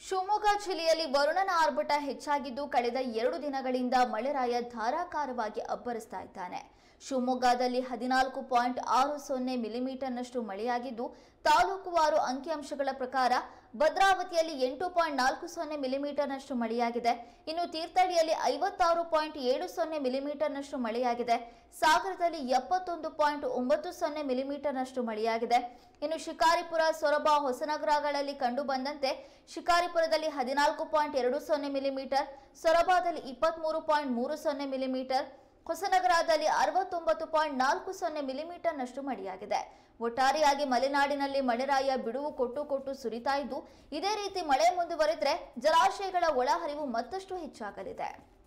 ಶಿವಮೊಗ್ಗ ಜಿಲ್ಲೆಯಲ್ಲಿ ವರುಣನ ಆರ್ಭಟ ಹೆಚ್ಚಾಗಿದ್ದು ಕಳೆದ ಎರಡು ದಿನಗಳಿಂದ ಮಳೆರಾಯ ಧಾರಾಕಾರವಾಗಿ ಅಬ್ಬರಿಸ್ತಾ ಇದ್ದಾನೆ ಶಿವಮೊಗ್ಗದಲ್ಲಿ ಹದಿನಾಲ್ಕು ಪಾಯಿಂಟ್ ಆರು ಸೊನ್ನೆ ಮಿಲಿಮೀಟರ್ನಷ್ಟು ಮಳೆಯಾಗಿದ್ದು ತಾಲೂಕುವಾರು ಅಂಕಿಅಂಶಗಳ ಪ್ರಕಾರ ಭದ್ರಾವತಿಯಲ್ಲಿ ಎಂಟು ಪಾಯಿಂಟ್ ನಾಲ್ಕು ಸೊನ್ನೆ ಮಿಲಿಮೀಟರ್ನಷ್ಟು ಮಳೆಯಾಗಿದೆ ಇನ್ನು ತೀರ್ಥಹಳ್ಳಿಯಲ್ಲಿ ಐವತ್ತಾರು ಪಾಯಿಂಟ್ ಏಳು ಸೊನ್ನೆ ಮಿಲಿಮೀಟರ್ನಷ್ಟು ಮಳೆಯಾಗಿದೆ ಸಾಗರದಲ್ಲಿ ಎಪ್ಪತ್ತೊಂದು ಪಾಯಿಂಟ್ ಒಂಬತ್ತು ಸೊನ್ನೆ ಮಿಲಿಮೀಟರ್ನಷ್ಟು ಮಳೆಯಾಗಿದೆ ಇನ್ನು ಶಿಕಾರಿಪುರ ಸೊರಬ ಹೊಸನಗರಗಳಲ್ಲಿ ಕಂಡು ಬಂದಂತೆ ಶಿಕಾರಿಪುರದಲ್ಲಿ ಹದಿನಾಲ್ಕು ಪಾಯಿಂಟ್ ಎರಡು ಸೊನ್ನೆ ಮಿಲಿಮೀಟರ್ ಸೊರಬದಲ್ಲಿ ಇಪ್ಪತ್ಮೂರು ಪಾಯಿಂಟ್ ಮೂರು ಸೊನ್ನೆ ಮಿಲಿಮೀಟರ್ ಹೊಸನಗರದಲ್ಲಿ ಅರವತ್ತೊಂಬತ್ತು ಪಾಯಿಂಟ್ ನಾಲ್ಕು ಸೊನ್ನೆ ಮಿಲಿಮೀಟರ್ನಷ್ಟು ಮಳೆಯಾಗಿದೆ ಒಟ್ಟಾರೆಯಾಗಿ ಮಲೆನಾಡಿನಲ್ಲಿ ಮಳೆರಾಯ ಬಿಡುವು ಕೊಟ್ಟು ಕೊಟ್ಟು ಸುರಿತಾ ಇದ್ದು ಇದೇ ರೀತಿ ಮಳೆ ಮುಂದುವರೆದ್ರೆ ಜಲಾಶಯಗಳ ಒಳಹರಿವು ಮತ್ತಷ್ಟು ಹೆಚ್ಚಾಗಲಿದೆ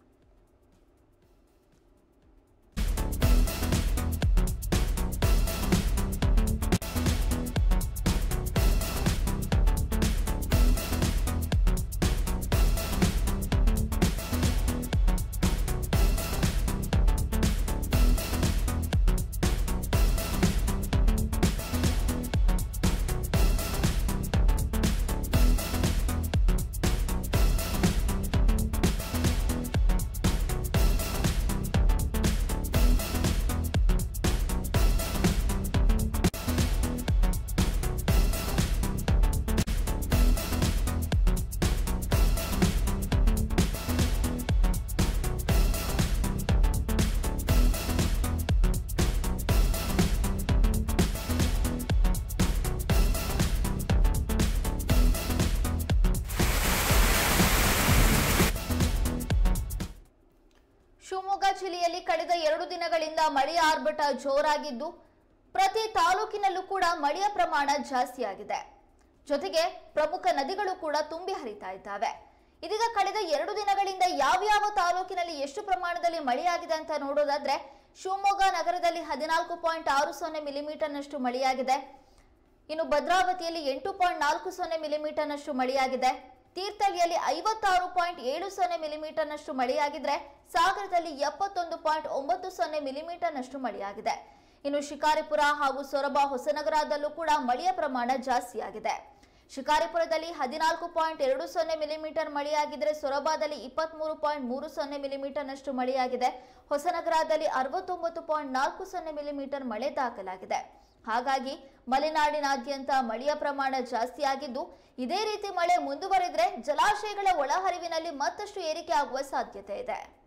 ಶಿವಮೊಗ್ಗ ಜಿಲ್ಲೆಯಲ್ಲಿ ಕಳೆದ ಎರಡು ದಿನಗಳಿಂದ ಮಳೆಯ ಆರ್ಭಟ ಜೋರಾಗಿದ್ದು ಪ್ರತಿ ತಾಲೂಕಿನಲ್ಲೂ ಕೂಡ ಮಳೆಯ ಪ್ರಮಾಣ ಜಾಸ್ತಿಯಾಗಿದೆ ಜೊತೆಗೆ ಪ್ರಮುಖ ನದಿಗಳು ಕೂಡ ತುಂಬಿ ಹರಿತಾ ಇದ್ದಾವೆ ಇದೀಗ ಕಳೆದ ಎರಡು ದಿನಗಳಿಂದ ಯಾವ್ಯಾವ ತಾಲೂಕಿನಲ್ಲಿ ಎಷ್ಟು ಪ್ರಮಾಣದಲ್ಲಿ ಮಳೆಯಾಗಿದೆ ಅಂತ ನೋಡೋದಾದ್ರೆ ಶಿವಮೊಗ್ಗ ನಗರದಲ್ಲಿ ಹದಿನಾಲ್ಕು ಪಾಯಿಂಟ್ ಆರು ಸೊನ್ನೆ ಮಿಲಿಮೀಟರ್ನಷ್ಟು ಮಳೆಯಾಗಿದೆ ಇನ್ನು ಭದ್ರಾವತಿಯಲ್ಲಿ ಎಂಟು ಪಾಯಿಂಟ್ ನಾಲ್ಕು ಸೊನ್ನೆ ಮಿಲಿಮೀಟರ್ನಷ್ಟು ಮಳೆಯಾಗಿದೆ ತೀರ್ಥಹಳ್ಳಿಯಲ್ಲಿ ಐವತ್ತಾರು ಪಾಯಿಂಟ್ ಏಳು ಸೊನ್ನೆ ಮಿಲಿಮೀಟರ್ನಷ್ಟು ಮಳೆಯಾಗಿದ್ರೆ ಸಾಗರದಲ್ಲಿ ಎಪ್ಪತ್ತೊಂದು ಪಾಯಿಂಟ್ ಒಂಬತ್ತು ಸೊನ್ನೆ ಮಿಲಿಮೀಟರ್ನಷ್ಟು ಮಳೆಯಾಗಿದೆ ಇನ್ನು ಶಿಕಾರಿಪುರ ಹಾಗೂ ಸೊರಬ ಹೊಸನಗರದಲ್ಲೂ ಕೂಡ ಮಳೆಯ ಪ್ರಮಾಣ ಜಾಸ್ತಿಯಾಗಿದೆ ಶಿಕಾರಿಪುರದಲ್ಲಿ ಹದಿನಾಲ್ಕು ಪಾಯಿಂಟ್ ಎರಡು ಸೊನ್ನೆ ಮಿಲಿಮೀಟರ್ ಮಳೆಯಾಗಿದ್ರೆ ಸೊರಬದಲ್ಲಿ ಇಪ್ಪತ್ಮೂರು ಪಾಯಿಂಟ್ ಮೂರು ಸೊನ್ನೆ ಮಿಲಿಮೀಟರ್ನಷ್ಟು ಮಳೆಯಾಗಿದೆ ಹೊಸನಗರದಲ್ಲಿ ಅರವತ್ತೊಂಬತ್ತು ಪಾಯಿಂಟ್ ನಾಲ್ಕು ಸೊನ್ನೆ ಮಿಲಿಮೀಟರ್ ಮಳೆ ದಾಖಲಾಗಿದೆ ಹಾಗಾಗಿ ಮಲೆನಾಡಿನಾದ್ಯಂತ ಮಳೆಯ ಪ್ರಮಾಣ ಜಾಸ್ತಿಯಾಗಿದ್ದು ಇದೇ ರೀತಿ ಮಳೆ ಮುಂದುವರೆದ್ರೆ ಜಲಾಶಯಗಳ ಒಳಹರಿವಿನಲ್ಲಿ ಮತ್ತಷ್ಟು ಏರಿಕೆ ಆಗುವ ಸಾಧ್ಯತೆ ಇದೆ